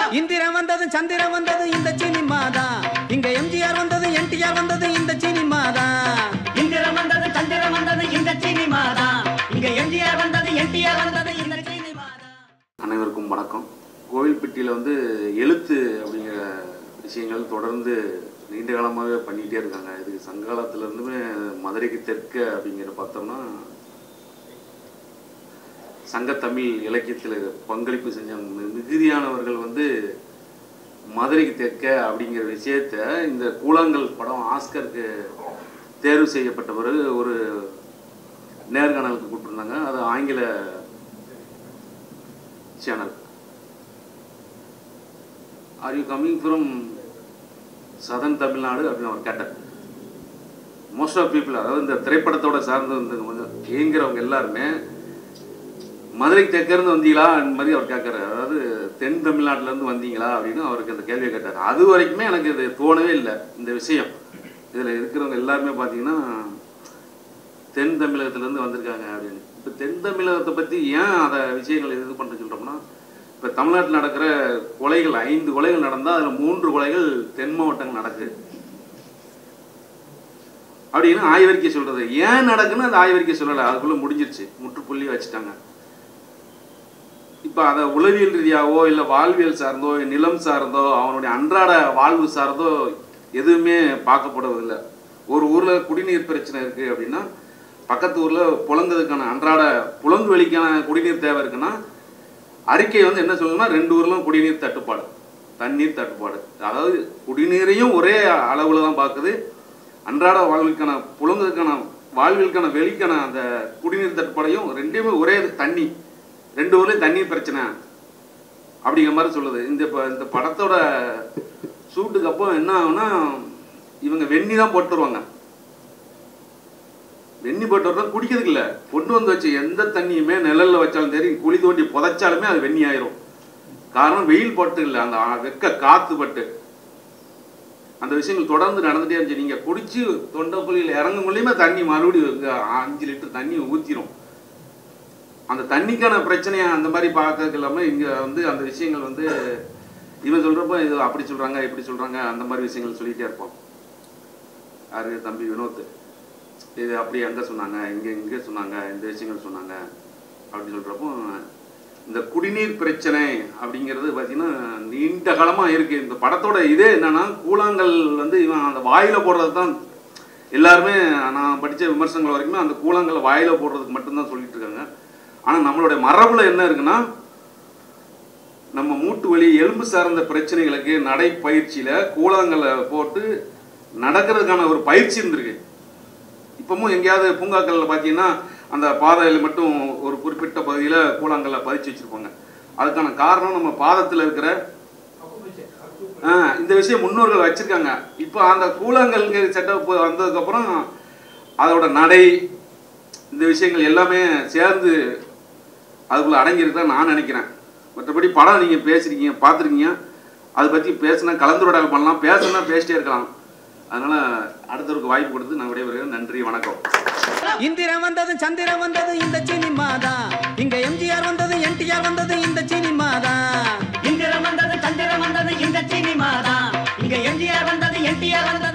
இந்திரன் வந்தது சந்திரன் வந்தது இந்த சினிமா தான் இங்க எம்ஜிஆர் வந்தது என்டிஆர் வந்தது இந்த சினிமா தான் இந்திரம் வந்தது சந்திரம் வந்தது இந்த சினிமா தான் இங்க எம்ஜிஆர் வந்தது என்டிஆர் வந்தது இந்த சினிமா தான் அனைவருக்கும் வணக்கம் கோவில்பட்டியில் வந்து எழுத்து அப்படிங்கிற விஷயங்கள் தொடர்ந்து நீண்ட காலமாகவே பண்ணிக்கிட்டே இருக்காங்க இது சங்ககாலத்துலேருந்துமே மதுரைக்கு தெற்க அப்படிங்கிற பார்த்தோம்னா சங்கத்தமிழ் இலக்கியத்தில் பங்களிப்பு செஞ்ச மி- மிகுதியானவர்கள் வந்து மதுரைக்கு தெற்க அப்படிங்கிற விஷயத்த இந்த கூழாங்கல் படம் ஆஸ்கருக்கு தேர்வு செய்யப்பட்ட பிறகு ஒரு நேர்காணலுக்கு கூப்பிட்டுருந்தாங்க அது ஆங்கில channel are you coming from southern Tamil Nadu அப்படின்னு அவர் கேட்டார் மோஸ்ட் ஆஃப் பீப்புள் அதாவது இந்த திரைப்படத்தோட சார்ந்து வந்து கொஞ்சம் இயங்குறவங்க எல்லாருமே மதுரைக்கு தெற்கிருந்து வந்தீங்களா அந்த மாதிரி அவர் கேட்குறாரு அதாவது தென் தமிழ்நாட்டிலேருந்து வந்தீங்களா அப்படின்னு அவருக்கு அந்த கேள்வியை கேட்டார் அது வரைக்குமே எனக்கு இது தோணவே இல்லை இந்த விஷயம் இதில் இருக்கிறவங்க எல்லாருமே பார்த்தீங்கன்னா தென் தமிழகத்துலேருந்து வந்திருக்காங்க அப்படின்னு இப்போ தென் தமிழகத்தை பற்றி ஏன் அதை விஷயங்கள் இது பண்ண சொல்கிறோம்னா இப்போ தமிழ்நாட்டில் நடக்கிற கொலைகள் ஐந்து கொலைகள் நடந்தால் அதில் மூன்று கொலைகள் தென் மாவட்டங்கள் நடக்குது அப்படின்னு ஆய்வறிக்கை சொல்கிறது ஏன் நடக்குன்னு அந்த ஆய்வறிக்கை சொல்லலை அதுக்குள்ளே முடிஞ்சிருச்சு முற்றுப்புள்ளி வச்சுட்டாங்க இப்போ அதை உளவியல் ரீதியாவோ இல்லை வாழ்வியல் சார்ந்தோ நிலம் சார்ந்தோ அவனுடைய அன்றாட வாழ்வு சார்ந்தோ எதுவுமே பார்க்கப்படுவதில்லை ஒரு ஊரில் குடிநீர் பிரச்சனை இருக்குது அப்படின்னா பக்கத்து ஊரில் புழங்குறதுக்கான அன்றாட புழங்கு வெளிக்கான குடிநீர் தேவை இருக்குன்னா அறிக்கை வந்து என்ன சொல்லணும்னா ரெண்டு ஊர்லும் குடிநீர் தட்டுப்பாடு தண்ணீர் தட்டுப்பாடு அதாவது குடிநீரையும் ஒரே அளவில் தான் பார்க்குது அன்றாட வாழ்வுக்கான புழங்குறதுக்கான வாழ்வியலுக்கான வெளிக்கான அந்த குடிநீர் தட்டுப்பாடையும் ரெண்டையுமே ஒரே இது, தண்ணி ரெண்டு ஊர்லேயும் தண்ணீர் பிரச்சனை அப்படிங்கிற மாதிரி சொல்லுது இந்த ப- இந்த படத்தோட ஷூட்டுக்கு அப்போ என்ன ஆகும்னா இவங்க வெந்நி தான் போட்டு வருவாங்க வெந்நி போட்டு வரதா குடிக்கிறதுக்கு இல்லை கொண்டு வந்து வச்ச எந்த தண்ணியுமே நிழல்ல வச்சாலும் சரி குழி தோண்டி புதைச்சாலுமே அது வெந்நி ஆயிரும் காரணம் வெயில் பட்டு இல்லை அந்த ஆ- வெக்க காத்து பட்டு அந்த விஷயங்கள் தொடர்ந்து நடந்துட்டே இருந்துச்சு நீங்க குடிச்சு தொண்டை குழியில் இறங்கும் மூலியமே தண்ணி மறுபடியும் இங்க அஞ்சு லிட்டர் தண்ணி ஊத்திரும் அந்த தண்ணிக்கான பிரச்சனையை அந்த மாதிரி பார்க்கறதுக்கு இல்லாமல் இங்கே வந்து அந்த விஷயங்கள் வந்து இவன் சொல்கிறப்ப இது அப்படி சொல்கிறாங்க இப்படி சொல்கிறாங்க அந்த மாதிரி விஷயங்கள் சொல்லிகிட்டே இருப்போம் யாரு தம்பி வினோத் இது அப்படி அங்கே சொன்னாங்க இங்கே இங்கே சொன்னாங்க இந்த விஷயங்கள் சொன்னாங்க அப்படி சொல்கிறப்போ இந்த குடிநீர் பிரச்சனை அப்படிங்கிறது பார்த்தீங்கன்னா நீண்ட காலமாக இருக்குது இந்த படத்தோட இதே என்னன்னா கூழாங்கல் வந்து இவன் அந்த வாயில் போடுறது தான் எல்லாருமே நான் படித்த விமர்சனங்கள் வரைக்குமே அந்த கூழாங்கல்லை வாயில் போடுறதுக்கு மட்டும்தான் சொல்லிட்டு இருக்காங்க ஆனால் நம்மளுடைய மரபுல என்ன இருக்குன்னா நம்ம மூட்டு வலி எலும்பு சார்ந்த பிரச்சனைகளுக்கு நடைப்பயிற்சியில கூழாங்கல்லை போட்டு நடக்கிறதுக்கான ஒரு பயிற்சி இருந்திருக்கு இப்பவும் எங்கேயாவது பூங்காக்கள்ல பார்த்தீங்கன்னா அந்த பாதையில் மட்டும் ஒரு குறிப்பிட்ட பகுதியில் கூழாங்கல்ல பதிச்சு வச்சிருப்பாங்க அதுக்கான காரணம் நம்ம பாதத்தில் இருக்கிற ஆ, இந்த விஷயம் முன்னோர்கள் வச்சிருக்காங்க இப்போ அந்த கூழாங்கல்ங்கிற செட்டப் வந்ததுக்கப்புறம் அதோட நடை இந்த விஷயங்கள் எல்லாமே சேர்ந்து அதுக்குள்ள அடங்கியிருக்குதான் நான் நினைக்கிறேன் மற்றபடி படம் நீங்கள் பேசுறீங்க பார்த்துருக்கீங்க அதை பற்றி பேசுனா கலந்துரையாடல் பண்ணலாம் பேசணும்னா பேசிட்டே இருக்கலாம் அதனால அடுத்தவருக்கு வாய்ப்பு கொடுத்து நான் விடைபெறுகிறேன் நன்றி வணக்கம் இந்திரன் வந்தது சந்திரன் வந்தது இந்த சினிமா தான் இங்க எம்ஜிஆர் வந்தது என்டிஆர் வந்தது இந்த சினிமா தான் இந்திரம் வந்தது சந்திரம் வந்தது இந்த சினிமா தான் இங்க எம்ஜிஆர் வந்தது என்டிஆர் வந்தது